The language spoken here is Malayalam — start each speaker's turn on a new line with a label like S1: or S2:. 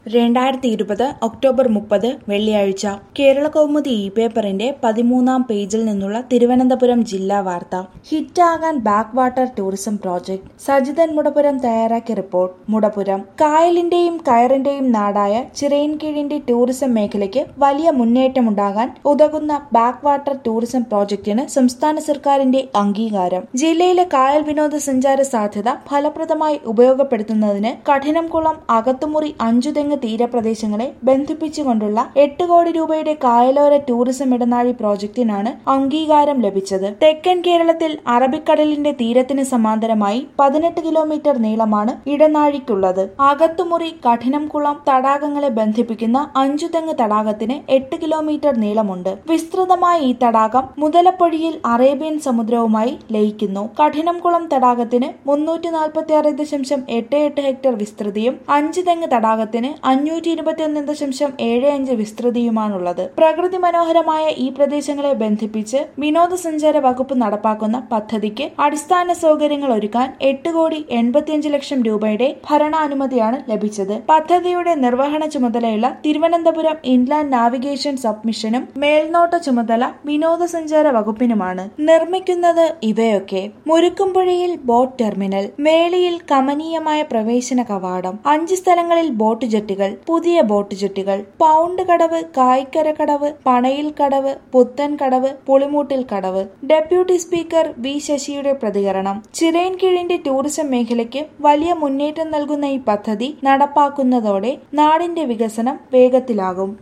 S1: രണ്ടായിരത്തി ഇരുപത് ഒക്ടോബർ മുപ്പത് വെള്ളിയാഴ്ച കേരള കൗമുദി ഇ പേപ്പറിന്റെ പതിമൂന്നാം പേജിൽ നിന്നുള്ള തിരുവനന്തപുരം ജില്ലാ വാർത്ത ഹിറ്റാകാൻ backwater tourism project Sajithan Mudapuram തയ്യാറാക്കിയ റിപ്പോർട്ട് മുടപുരം കായലിന്റെയും കയറിന്റെയും നാടായ ചിറയൻകീഴിന്റെ ടൂറിസം മേഖലയ്ക്ക് വലിയ മുന്നേറ്റമുണ്ടാകാൻ ഉതകുന്ന ബാക്ക് വാട്ടർ ടൂറിസം പ്രോജക്ടിന് സംസ്ഥാന സർക്കാരിന്റെ അംഗീകാരം ജില്ലയിലെ കായൽ വിനോദസഞ്ചാര സാധ്യത ഫലപ്രദമായി ഉപയോഗപ്പെടുത്തുന്നതിന് കഠിനംകുളം അകത്തുമുറി അഞ്ചുതെങ്ങ് തീരപ്രദേശങ്ങളെ ബന്ധിപ്പിച്ചുകൊണ്ടുള്ള എട്ട് കോടി രൂപയുടെ കായലോര ടൂറിസം ഇടനാഴി പ്രോജക്ടിനാണ് അംഗീകാരം ലഭിച്ചത് തെക്കൻ കേരളത്തിൽ അറബിക്കടലിന്റെ തീരത്തിന് സമാന്തരമായി പതിനെട്ട് കിലോമീറ്റർ നീളമാണ് ഇടനാഴിക്കുള്ളത് അകത്തുമുറി കഠിനംകുളം തടാകങ്ങളെ ബന്ധിപ്പിക്കുന്ന അഞ്ചുതെങ്ങ് തടാകത്തിന് എട്ട് കിലോമീറ്റർ നീളമുണ്ട് വിസ്തൃതമായ ഈ തടാകം മുതലപ്പൊഴിയിൽ അറേബ്യൻ സമുദ്രവുമായി ലയിക്കുന്നു കഠിനംകുളം തടാകത്തിന് മുന്നൂറ്റി നാൽപ്പത്തി ആറ് ദശാംശം എട്ട് എട്ട് ഹെക്ടർ വിസ്തൃതിയും അഞ്ച് തെങ്ങ് തടാകത്തിന് അഞ്ഞൂറ്റി ഇരുപത്തിയൊന്ന് ദശാംശം ഏഴ് അഞ്ച് വിസ്തൃതിയുമാണുള്ളത് പ്രകൃതി മനോഹരമായ ഈ പ്രദേശങ്ങളെ ബന്ധിപ്പിച്ച് വിനോദസഞ്ചാര വകുപ്പ് നടപ്പാക്കുന്ന പദ്ധതിക്ക് അടിസ്ഥാന സൗകര്യങ്ങൾ ഒരുക്കാൻ എട്ട് കോടി എൺപത്തിയഞ്ച് ലക്ഷം രൂപയുടെ ഭരണാനുമതിയാണ് ലഭിച്ചത് പദ്ധതിയുടെ നിർവഹണ ചുമതലയുള്ള തിരുവനന്തപുരം ഇൻലാൻഡ് നാവിഗേഷൻ സബ്മിഷനും മേൽനോട്ട ചുമതല വിനോദസഞ്ചാര വകുപ്പിനുമാണ് നിർമ്മിക്കുന്നത് ഇവയൊക്കെ മുരുക്കുംപുഴയിൽ ബോട്ട് ടെർമിനൽ മേളിയിൽ കമനീയമായ പ്രവേശന കവാടം അഞ്ച് സ്ഥലങ്ങളിൽ ബോട്ട് ജെട്ടികൾ പുതിയ ബോട്ട് ജെട്ടികൾ പൗണ്ട് കടവ് കായ്ക്കര കടവ് പണയിൽ കടവ് പുത്തൻ കടവ് പുളിമൂട്ടിൽ കടവ് ഡെപ്യൂട്ടി സ്പീക്കർ വി ശശിയുടെ പ്രതികരണം ചിറയൻകീഴിന്റെ ടൂറിസം മേഖലയ്ക്ക് വലിയ മുന്നേറ്റം നൽകുന്ന ഈ പദ്ധതി നടപ്പാക്കുന്നതോടെ നാടിന്റെ വികസനം വേഗത്തിലാകും